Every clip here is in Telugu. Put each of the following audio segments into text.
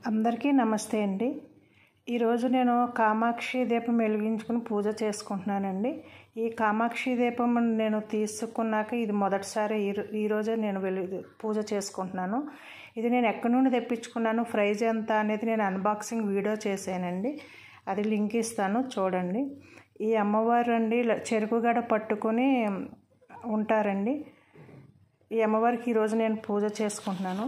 అందరికీ నమస్తే అండి ఈరోజు నేను కామాక్షి దీపం వెలిగించుకుని పూజ చేసుకుంటున్నానండి ఈ కామాక్షి దీపం నేను తీసుకున్నాక ఇది మొదటిసారి ఈ ఈరోజే నేను వెలి పూజ చేసుకుంటున్నాను ఇది నేను ఎక్కడి నుండి తెప్పించుకున్నాను ప్రైజ్ ఎంత అనేది నేను అన్బాక్సింగ్ వీడియో చేశానండి అది లింక్ ఇస్తాను చూడండి ఈ అమ్మవారు అండి చెరుకుగడ పట్టుకొని ఉంటారండి ఈ అమ్మవారికి ఈరోజు నేను పూజ చేసుకుంటున్నాను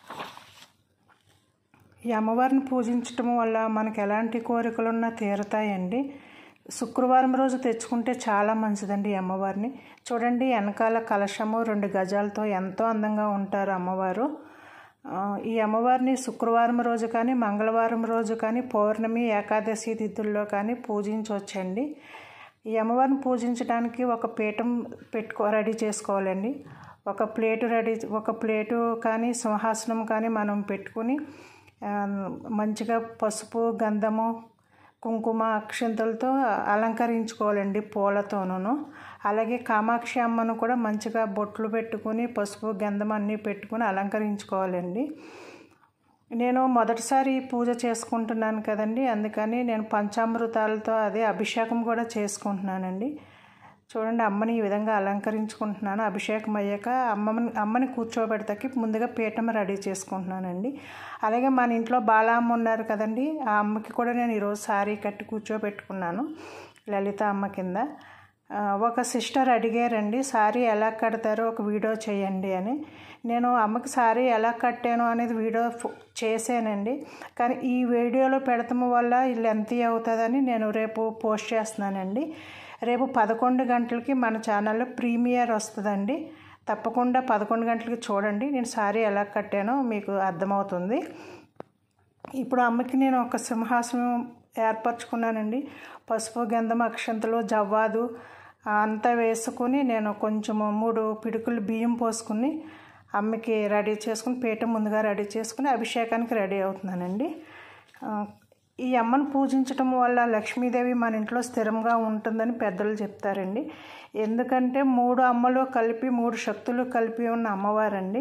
ఈ అమ్మవారిని పూజించటం వల్ల మనకు ఎలాంటి కోరికలున్నా తీరుతాయండి శుక్రవారం రోజు తెచ్చుకుంటే చాలా మంచిదండి ఈ అమ్మవారిని చూడండి వెనకాల కలశము రెండు గజాలతో ఎంతో అందంగా ఉంటారు అమ్మవారు ఈ అమ్మవారిని శుక్రవారం రోజు కానీ మంగళవారం రోజు కానీ పౌర్ణమి ఏకాదశి తిథుల్లో కానీ పూజించవచ్చండి ఈ అమ్మవారిని పూజించడానికి ఒక పీఠం పెట్టుకో రెడీ చేసుకోవాలండి ఒక ప్లేటు రెడీ ఒక ప్లేటు కానీ సింహాసనం కానీ మనం పెట్టుకుని మంచిగా పసుపు గంధము కుంకుమ అక్షంతలతో అలంకరించుకోవాలండి పూలతోనూ అలాగే కామాక్షి అమ్మను కూడా మంచిగా బొట్లు పెట్టుకుని పసుపు గంధం అన్నీ పెట్టుకుని అలంకరించుకోవాలండి నేను మొదటిసారి పూజ చేసుకుంటున్నాను కదండి అందుకని నేను పంచామృతాలతో అదే అభిషేకం కూడా చేసుకుంటున్నానండి చూడండి అమ్మని ఈ విధంగా అలంకరించుకుంటున్నాను అభిషేకం అయ్యాక అమ్మని అమ్మని కూర్చోబెడతాకి ముందుగా పీఠం రెడీ చేసుకుంటున్నానండి అలాగే మన ఇంట్లో బాలమ్మ ఉన్నారు కదండి ఆ అమ్మకి కూడా నేను ఈరోజు శారీ కట్టి కూర్చోబెట్టుకున్నాను లలిత అమ్మ కింద ఒక సిస్టర్ అడిగారండి శారీ ఎలా కడతారో ఒక వీడియో చేయండి అని నేను అమ్మకి శారీ ఎలా కట్టాను అనేది వీడియో చేశానండి కానీ ఈ వీడియోలో పెడతాం వల్ల లెంత్ అవుతుందని నేను రేపు పోస్ట్ చేస్తున్నానండి రేపు పదకొండు గంటలకి మన ఛానల్లో ప్రీమియర్ వస్తుందండి తప్పకుండా పదకొండు గంటలకి చూడండి నేను సారీ ఎలా కట్టానో మీకు అర్థమవుతుంది ఇప్పుడు అమ్మకి నేను ఒక సింహాసనం ఏర్పరచుకున్నానండి పసుపు గంధం అక్షంతలు జవ్వాదు అంతా వేసుకుని నేను కొంచెము మూడు పిడుకులు బియ్యం పోసుకుని అమ్మకి రెడీ చేసుకుని పీట ముందుగా రెడీ చేసుకుని అభిషేకానికి రెడీ అవుతున్నానండి ఈ అమ్మను పూజించటం వల్ల లక్ష్మీదేవి మన ఇంట్లో స్థిరంగా ఉంటుందని పెద్దలు చెప్తారండి ఎందుకంటే మూడు అమ్మలు కలిపి మూడు శక్తులు కలిపి ఉన్న అమ్మవారండి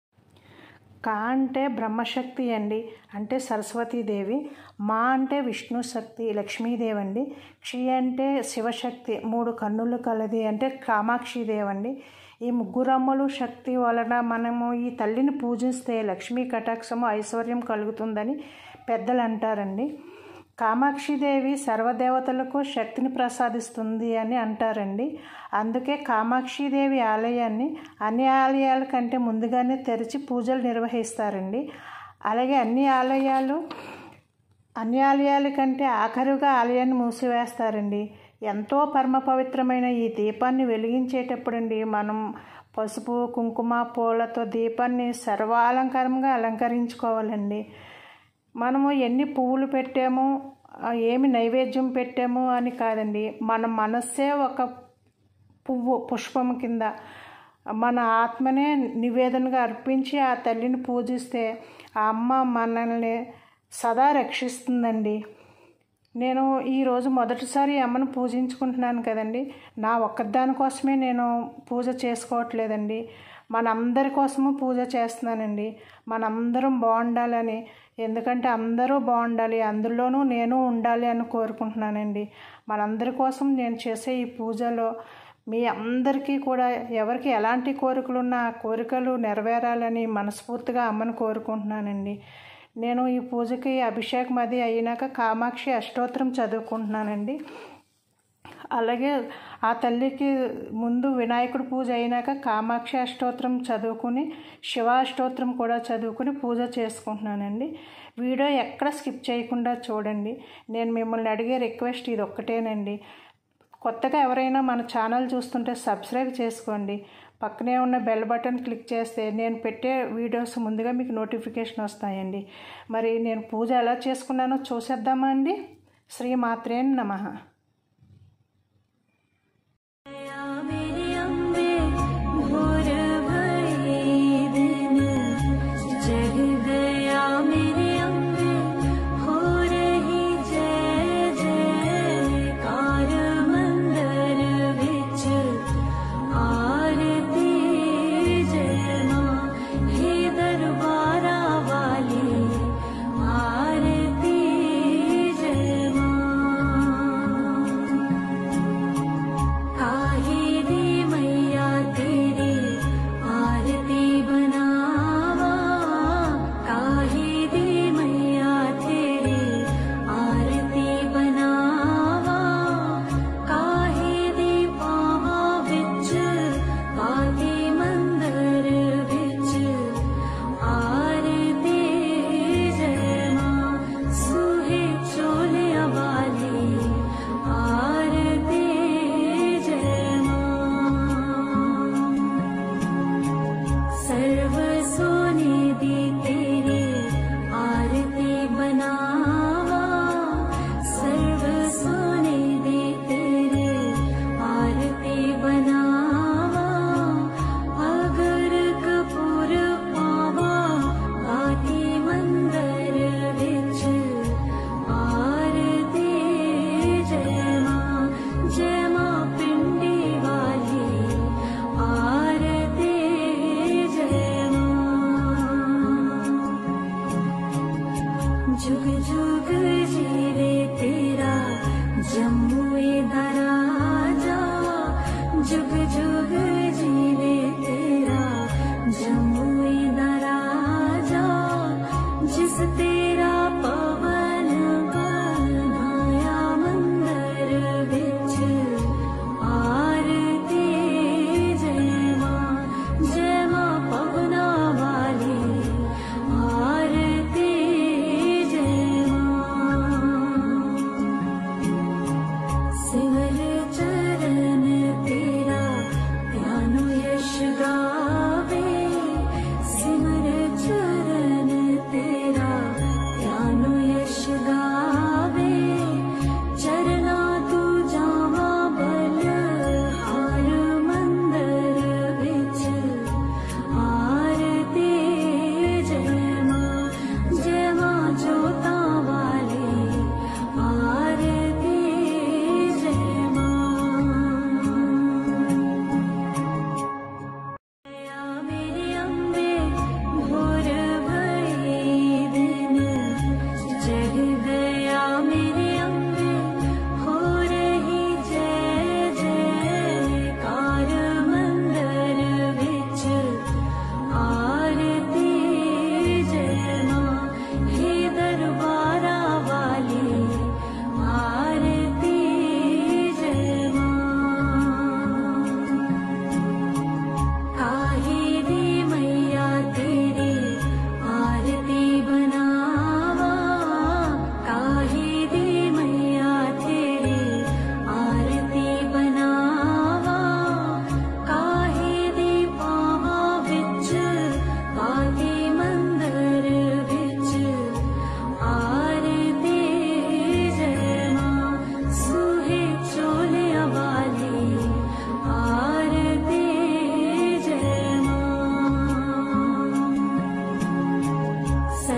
కా అంటే బ్రహ్మశక్తి అండి అంటే సరస్వతీదేవి మా అంటే విష్ణు శక్తి లక్ష్మీదేవి అండి క్షి అంటే శివశక్తి మూడు కన్నులు కలది అంటే కామాక్షిదేవి అండి ఈ ముగ్గురమ్మలు శక్తి వలన మనము ఈ తల్లిని పూజిస్తే లక్ష్మీ కటాక్షము ఐశ్వర్యం కలుగుతుందని పెద్దలు అంటారండి కామాక్షిదేవి సర్వదేవతలకు శక్తిని ప్రసాదిస్తుంది అని అంటారండి అందుకే కామాక్షిదేవి ఆలయాన్ని అన్ని ఆలయాల కంటే ముందుగానే తెరిచి పూజలు నిర్వహిస్తారండి అలాగే అన్ని ఆలయాలు అన్ని ఆలయాల కంటే ఆఖరుగా ఆలయాన్ని మూసివేస్తారండి ఎంతో పరమ పవిత్రమైన ఈ దీపాన్ని వెలిగించేటప్పుడండి మనం పసుపు కుంకుమ పూలతో దీపాన్ని సర్వాలంకారంగా అలంకరించుకోవాలండి మనము ఎన్ని పువ్వులు పెట్టాము ఏమి నైవేద్యం పెట్టాము అని కాదండి మన మనస్సే ఒక పువ్వు పుష్పం కింద మన ఆత్మనే నివేదనగా అర్పించి ఆ తల్లిని పూజిస్తే ఆ అమ్మ మనల్ని సదా రక్షిస్తుందండి నేను ఈరోజు మొదటిసారి అమ్మను పూజించుకుంటున్నాను కదండి నా ఒక్కదాని కోసమే నేను పూజ చేసుకోవట్లేదండి మనందరి కోసము పూజ చేస్తున్నానండి మనందరం బాగుండాలని ఎందుకంటే అందరూ బాగుండాలి అందులోనూ నేను ఉండాలి అని కోరుకుంటున్నానండి మనందరి కోసం నేను చేసే ఈ పూజలో మీ అందరికీ కూడా ఎవరికి ఎలాంటి కోరికలు ఉన్నా ఆ కోరికలు నెరవేరాలని మనస్ఫూర్తిగా అమ్మను కోరుకుంటున్నానండి నేను ఈ పూజకి అభిషేకం అది అయినాక కామాక్షి అష్టోత్తరం చదువుకుంటున్నానండి అలాగే ఆ తల్లికి ముందు వినాయకుడి పూజ అయినాక కామాక్షి అష్టోత్తరం చదువుకుని శివాష్టోత్తరం కూడా చదువుకుని పూజ చేసుకుంటున్నానండి వీడియో ఎక్కడ స్కిప్ చేయకుండా చూడండి నేను మిమ్మల్ని అడిగే రిక్వెస్ట్ ఇది ఒక్కటేనండి కొత్తగా ఎవరైనా మన ఛానల్ చూస్తుంటే సబ్స్క్రైబ్ చేసుకోండి పక్కనే ఉన్న బెల్ బటన్ క్లిక్ చేస్తే నేను పెట్టే వీడియోస్ ముందుగా మీకు నోటిఫికేషన్ వస్తాయండి మరి నేను పూజ ఎలా చేసుకున్నానో చూసేద్దామా అండి శ్రీమాత్రే నమ दरबारा वाली आ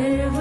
live